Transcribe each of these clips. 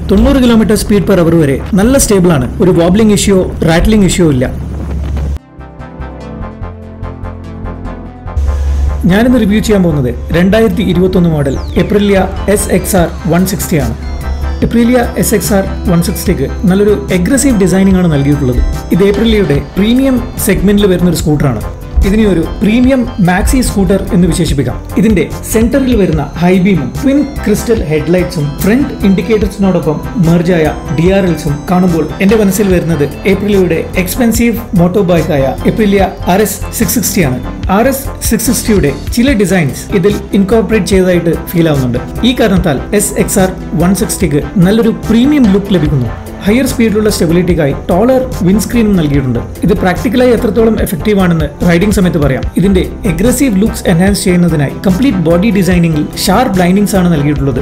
തൊണ്ണൂറ് kilometre speed per hour വരെ നല്ല സ്റ്റേബിൾ ആണ് ഒരു വോബ്ലിംഗ് ഇഷ്യോ റാറ്റ്ലിംഗ് ഇഷ്യോ ഇല്ല ഞാനിന്ന് റിവ്യൂ ചെയ്യാൻ പോകുന്നത് രണ്ടായിരത്തി ഇരുപത്തൊന്ന് model Aprilia S X R one sixty ആണ് Aprilia S X R one സിക്സ്റ്റിക്ക് നല്ലൊരു എഗ്രസീവ് ഡിസൈനിങ് ആണ് നൽകിയിട്ടുള്ളത് ഇത് എപ്രിലിയയുടെ പ്രീമിയം സെഗ്മെന്റിൽ വരുന്ന ഒരു സ്കൂട്ടറാണ് ഇതിനെ ഒരു പ്രീമിയം മാക്സി സ്കൂട്ടർ എന്ന് വിശേഷിപ്പിക്കാം ഇതിന്റെ സെന്ററിൽ വരുന്ന ഹൈബീമും ട്വിൻ ക്രിസ്റ്റൽ ഹെഡ്ലൈറ്റ്സും ഫ്രണ്ട് ഇൻഡിക്കേറ്റേഴ്സിനോടൊപ്പം മെർജായ ഡി ആർ എൽസും കാണുമ്പോൾ എന്റെ മനസ്സിൽ വരുന്നത് ഏപ്രിലിയുടെ എക്സ്പെൻസീവ് മോട്ടോ ബൈക്കായ Aprilia R S six sixty ആണ് ആർ എസ് സിക്സ് സിക്സ്റ്റിയുടെ ചില ഡിസൈൻസ് ഇതിൽ ഇൻകോർപ്പറേറ്റ് ചെയ്തതായിട്ട് ഫീൽ ആവുന്നുണ്ട് ഈ കാരണത്താൽ എസ് എക്സ് ആർ വൺ സിക്സ്റ്റിക്ക് നല്ലൊരു പ്രീമിയം ലുക്ക് ലഭിക്കുന്നു ഹയർ സ്പീഡിലുള്ള സ്റ്റെബിലിറ്റിക്കായി ടോളർ വിൻസ്ക്രീനും നൽകിയിട്ടുണ്ട് ഇത് പ്രാക്ടിക്കലായി എത്രത്തോളം എഫക്റ്റീവ് ആണെന്ന് റൈഡിംഗ് സമയത്ത് പറയാം ഇതിന്റെ എഗ്രസീവ് ലുക്സ് എൻഹാൻസ് ചെയ്യുന്നതിനായി കംപ്ലീറ്റ് ബോഡി ഡിസൈനിങ്ങിൽ ഷാർപ്പ് ലൈനിങ്സ് ആണ് നൽകിയിട്ടുള്ളത്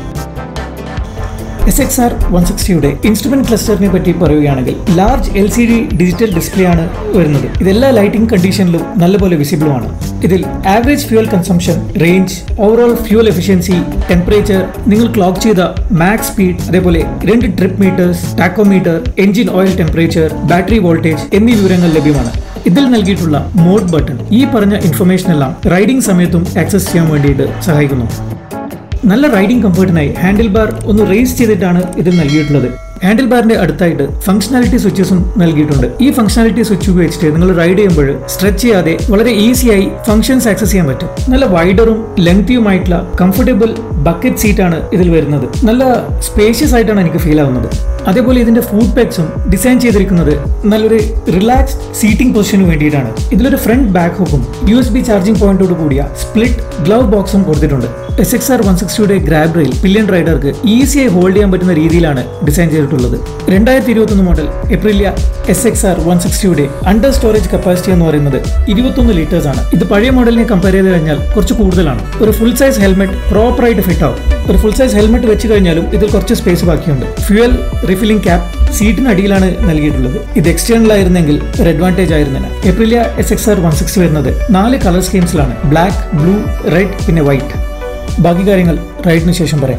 എസ് എക്സ് ആർ വൺ സിക്സ്റ്റിയുടെ ഇൻസ്ട്രുമെന്റ് ക്ലസ്റ്ററിനെ പറ്റി പറയുകയാണെങ്കിൽ large L C D digital display ആണ് വരുന്നത് ഇതെല്ലാ ലൈറ്റിംഗ് കണ്ടീഷനിലും നല്ലപോലെ വിസിബിളുമാണ് ഇതിൽ average fuel consumption range overall fuel efficiency temperature നിങ്ങൾ ക്ലോക്ക് ചെയ്ത മാക്സ് സ്പീഡ് അതേപോലെ രണ്ട് trip meters tachometer engine oil temperature battery voltage എന്നീ വിവരങ്ങൾ ലഭ്യമാണ് ഇതിൽ നൽകിയിട്ടുള്ള മോഡ് ബട്ടൺ ഈ പറഞ്ഞ ഇൻഫർമേഷൻ എല്ലാം റൈഡിംഗ് സമയത്തും ആക്സസ് ചെയ്യാൻ വേണ്ടിയിട്ട് സഹായിക്കുന്നു നല്ല റൈഡിംഗ് കംഫർട്ടിനായി ഹാൻഡിൽ ബാർ ഒന്ന് റേസ് ചെയ്തിട്ടാണ് ഇത് നൽകിയിട്ടുള്ളത് ഹാൻഡിൽ ബാറിന്റെ അടുത്തായിട്ട് ഫംഗ്ഷനാലിറ്റി സ്വിച്ചസും നൽകിയിട്ടുണ്ട് ഈ ഫംഗ്ഷനാലിറ്റി സ്വിച്ച് ഉപയോഗിച്ചിട്ട് നിങ്ങൾ റൈഡ് ചെയ്യുമ്പോൾ സ്ട്രെച്ച് ചെയ്യാതെ വളരെ ഈസിയായി ഫംഗ്ഷൻസ് ആക്സസ് ചെയ്യാൻ പറ്റും നല്ല വൈഡറും ലെങ്തിയുമായിട്ടുള്ള കംഫർട്ടബിൾ ബക്കറ്റ് സീറ്റാണ് ഇതിൽ വരുന്നത് നല്ല സ്പേഷ്യസ് ആയിട്ടാണ് എനിക്ക് ഫീൽ ആവുന്നത് അതേപോലെ ഇതിന്റെ ഫുഡ് പാക്സും ഡിസൈൻ ചെയ്തിരിക്കുന്നത് നല്ലൊരു റിലാക്സ്ഡ് സീറ്റിംഗ് പൊസിഷന് വേണ്ടിയിട്ടാണ് ഇതിലൊരു ഫ്രണ്ട് ബാക്ക് ഹുക്കും യു എസ് ബി ചാർജിംഗ് പോയിന്റോട് കൂടിയ സ്പ്ലിറ്റ് ഗ്ലവ് ബോക്സും കൊടുത്തിട്ടുണ്ട് എസ് എക്സ് ആർ വൺ സിക്സ്റ്റിയുടെ ഗ്രാബ് റെയിൽ പില്യൺ റൈഡർക്ക് ഈസിയായി ഹോൾഡ് ചെയ്യാൻ പറ്റുന്ന രീതിയിലാണ് ഡിസൈൻ ചെയ്തിട്ടുള്ളത് രണ്ടായിരത്തി ഇരുപത്തൊന്ന് model Aprilia S X R one സിക്സ്റ്റിയുടെ അണ്ടർ സ്റ്റോറേജ് കപ്പാസിറ്റി എന്ന് പറയുന്നത് ഇരുപത്തൊന്ന് ലിറ്റേഴ്സ് ആണ് ഇത് പഴയ മോഡലിനെ കമ്പയർ ചെയ്ത് കഴിഞ്ഞാൽ കുറച്ച് കൂടുതലാണ് ഒരു ഫുൾ സൈസ് ഹെൽമെറ്റ് പ്രോപ്പറായിട്ട് ഫിറ്റ് ആവും ഒരു ഫുൾ സൈസ് ഹെൽമെറ്റ് വെച്ച് കഴിഞ്ഞാലും ഇതിൽ കുറച്ച് സ്പേസ് ബാക്കിയുണ്ട് ഫ്യൂൽ റീഫില്ലിംഗ് ക്യാപ്പ് സീറ്റിനടിയിലാണ് നൽകിയിട്ടുള്ളത് ഇത് എക്സ്റ്റേണൽ ആയിരുന്നെങ്കിൽ ഒരു അഡ്വാൻറ്റേജ് ആയിരുന്നില്ല Aprilia S X R one six വരുന്നത് നാല് കളർ സ്കീംസിലാണ് ബ്ലാക്ക് ബ്ലൂ റെഡ് പിന്നെ വൈറ്റ് ബാക്കി കാര്യങ്ങൾ റൈഡിന് ശേഷം പറയാം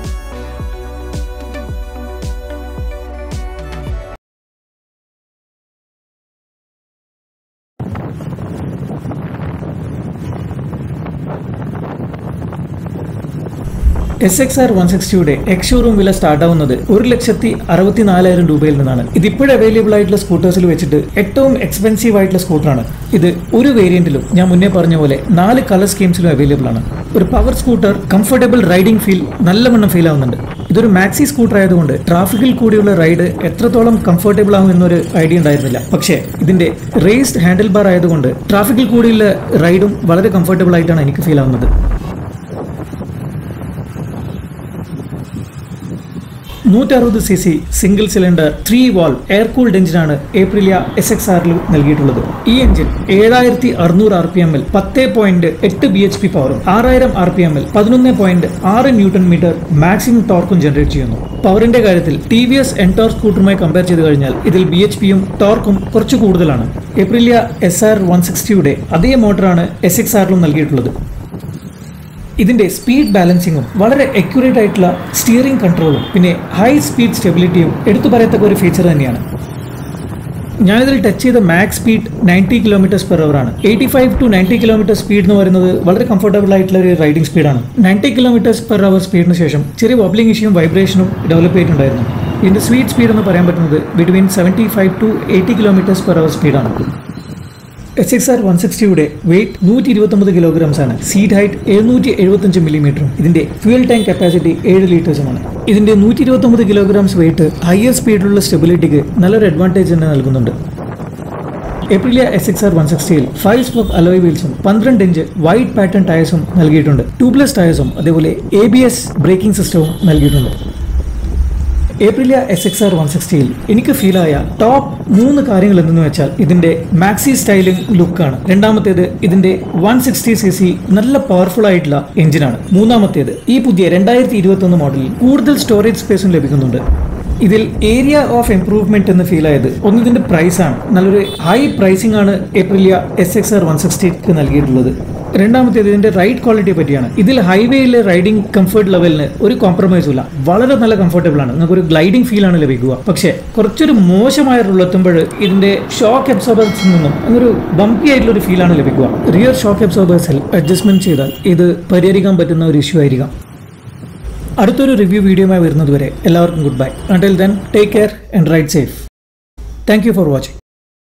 എസ് എക്സ് ആർ വൺ സിക്സ്റ്റിയുടെ എക്സ് ഷോറൂം വില സ്റ്റാർട്ട് ആവുന്നത് ഒരു ലക്ഷത്തി അറുപത്തിനാലായിരം രൂപയിൽ നിന്നാണ് ഇത് ഇപ്പോഴും അവൈലബിൾ ആയിട്ടുള്ള സ്കൂട്ടേഴ്സിൽ വെച്ചിട്ട് ഏറ്റവും എക്സ്പെൻസീവ് ആയിട്ടുള്ള സ്കൂട്ടറാണ് ഇത് ഒരു വേരിയന്റിലും ഞാൻ മുന്നേ പറഞ്ഞ പോലെ നാല് കളർ സ്കീംസിലും അവൈലബിൾ ആണ് ഒരു power scooter comfortable riding feel നല്ലവണ്ണം ഫീൽ ആവുന്നുണ്ട് ഇതൊരു മാക്സി സ്കൂട്ടർ ആയതുകൊണ്ട് ട്രാഫിക്കിൽ കൂടിയുള്ള റൈഡ് എത്രത്തോളം കംഫർട്ടബിൾ ആകും എന്നൊരു ഐഡിയ ഉണ്ടായിരുന്നില്ല പക്ഷേ ഇതിന്റെ റേസ്ഡ് ഹാൻഡിൽ ബാർ ആയതുകൊണ്ട് ട്രാഫിക്കിൽ കൂടിയുള്ള റൈഡും വളരെ കംഫർട്ടബിൾ ആയിട്ടാണ് എനിക്ക് ഫീൽ ആവുന്നത് നൂറ്ററുപത് C C single cylinder three valve air cooled എഞ്ചിനാണ് ഏപ്രിലിയ എസ് എക്സ് ആറിൽ നൽകിയിട്ടുള്ളത് ഈ എഞ്ചിൻ ഏഴായിരത്തി അറുന്നൂറ് ആർ പി എമ്മിൽ പത്ത് പോയിന്റ് എട്ട് ബി എച്ച് പി പവറും ആറായിരം ആർ പി എമ്മിൽ പതിനൊന്ന് പോയിന്റ് ആറ് ന്യൂട്ടൺ മീറ്റർ മാക്സിമം ടോർക്കും ജനറേറ്റ് ചെയ്യുന്നു പവറിന്റെ കാര്യത്തിൽ ടി വി എസ് എൻടോർ സ്കൂട്ടറുമായി കമ്പയർ ചെയ്ത് കഴിഞ്ഞാൽ ഇതിൽ ബി എച്ച് പിയും ടോർക്കും കുറച്ച് കൂടുതലാണ് ഏപ്രിലിയ എസ് ആർ വൺ സിക്സ്റ്റിയുടെ അതേ മോട്ടറാണ് എസ് എക്സ് ആറിലും നൽകിയിട്ടുള്ളത് ഇതിന്റെ സ്പീഡ് ബാലൻസിങ്ങും വളരെ അക്യുറേറ്റ് ആയിട്ടുള്ള സ്റ്റിയറിംഗ് കൺട്രോളും പിന്നെ ഹൈ സ്പീഡ് സ്റ്റെബിലിറ്റിയും എടുത്തു പറയത്തക്ക ഒരു ഫീച്ചർ തന്നെയാണ് ഞാനിതിൽ ടച്ച് ചെയ്ത max speed ninety kilometres per hour ആണ് eighty five to ninety kilometre speed എന്ന് പറയുന്നത് വളരെ കംഫർട്ടബിൾ ആയിട്ടുള്ള ഒരു റൈഡിംഗ് സ്പീഡാണ് നയൻറ്റി കിലോമീറ്റേഴ്സ് പെർ അവർ സ്പീഡിന് ശേഷം ചെറിയ വബ്ലിംഗ് ഇഷ്യൂവും വൈബ്രേഷനും ഡെവലപ്പ് ചെയ്തിട്ടുണ്ടായിരുന്നു ഇതിന്റെ സ്വീറ്റ് സ്പീഡ് എന്ന് പറയാൻ പറ്റുന്നത് between seventy five to eighty kilometres per hour സ്പീഡാണ് എസ് എക്സ് ആർ വൺ സിക്സ്റ്റിയുടെ വെയിറ്റ് നൂറ്റി ഇരുപത്തൊമ്പത് കിലോഗ്രാംസ് ആണ് സീറ്റ് ഹൈറ്റ് എഴുന്നൂറ്റി എഴുപത്തഞ്ച് മില്ലിമീറ്ററും ഇതിന്റെ ഫ്യൂൽ ടാങ്ക് കപ്പാസിറ്റി ഏഴ് ലീറ്റേഴ്സുമാണ് ഇതിന്റെ നൂറ്റി ഇരുപത്തൊമ്പത് കിലോഗ്രാംസ് വെയിറ്റ് ഹയർ സ്പീഡിലുള്ള സ്റ്റെബിലിറ്റിക്ക് നല്ലൊരു അഡ്വാൻറ്റേജ് തന്നെ നൽകുന്നുണ്ട് Aprilia S X R one സിക്സ്റ്റിയിൽ ഫൈവ് സ്പോക്ക് അലോയ് വീൽസും പന്ത്രണ്ട് ഇഞ്ച് വൈറ്റ് പാറ്റേൺ ടയർസും നൽകിയിട്ടുണ്ട് ട്യൂബ്ലെസ് ടയർസും അതേപോലെ എ ബി എസ് ബ്രേക്കിംഗ് സിസ്റ്റവും നൽകിയിട്ടുണ്ട് Aprilia S X R one സിക്സ്റ്റിയിൽ എനിക്ക് ഫീലായ ടോപ്പ് മൂന്ന് കാര്യങ്ങൾ എന്തെന്ന് വെച്ചാൽ ഇതിന്റെ മാക്സി സ്റ്റൈലിംഗ് ലുക്കാണ് രണ്ടാമത്തേത് ഇതിന്റെ വൺ സിക്സ്റ്റി സി സി നല്ല പവർഫുൾ ആയിട്ടുള്ള എഞ്ചിനാണ് മൂന്നാമത്തേത് ഈ പുതിയ രണ്ടായിരത്തി ഇരുപത്തി ഒന്ന് മോഡലിൽ കൂടുതൽ സ്റ്റോറേജ് സ്പേസും ലഭിക്കുന്നുണ്ട് ഇതിൽ ഏരിയ ഓഫ് ഇംപ്രൂവ്മെന്റ് എന്ന് ഫീൽ ആയത് ഒന്ന് ഇതിന്റെ പ്രൈസ് ആണ് നല്ലൊരു ഹൈ പ്രൈസിംഗ് ആണ് Aprilia S X R one സിക്സ്റ്റിക്ക് നൽകിയിട്ടുള്ളത് രണ്ടാമത്തേത് ഇതിന്റെ റൈഡ് ക്വാളിറ്റിയെ പറ്റിയാണ് ഇതിൽ ഹൈവേയിലെ റൈഡിംഗ് കംഫർട്ട് ലെവലിന് ഒരു കോംപ്രമൈസും ഇല്ല വളരെ നല്ല കംഫർട്ടബിൾ ആണ് നിങ്ങൾക്ക് ഒരു ഗ്ലൈഡിംഗ് ഫീൽ ആണ് ലഭിക്കുക പക്ഷേ കുറച്ചൊരു മോശമായ റൂളെത്തുമ്പോൾ ഇതിന്റെ ഷോക്ക് അബ്സോർബേഴ്സിൽ നിന്നും ഒരു ബംപി ആയിട്ടുള്ള ഒരു ഫീലാണ് ലഭിക്കുക റിയർ ഷോക്ക് അബ്സോർബേഴ്സിൽ അഡ്ജസ്റ്റ്മെന്റ് ചെയ്താൽ ഇത് പരിഹരിക്കാൻ പറ്റുന്ന ഒരു ഇഷ്യൂ ആയിരിക്കാം അടുത്തൊരു റിവ്യൂ വീഡിയോയുമായി വരുന്നത് വരെ എല്ലാവർക്കും good bye until then take care and ride safe thank you for watching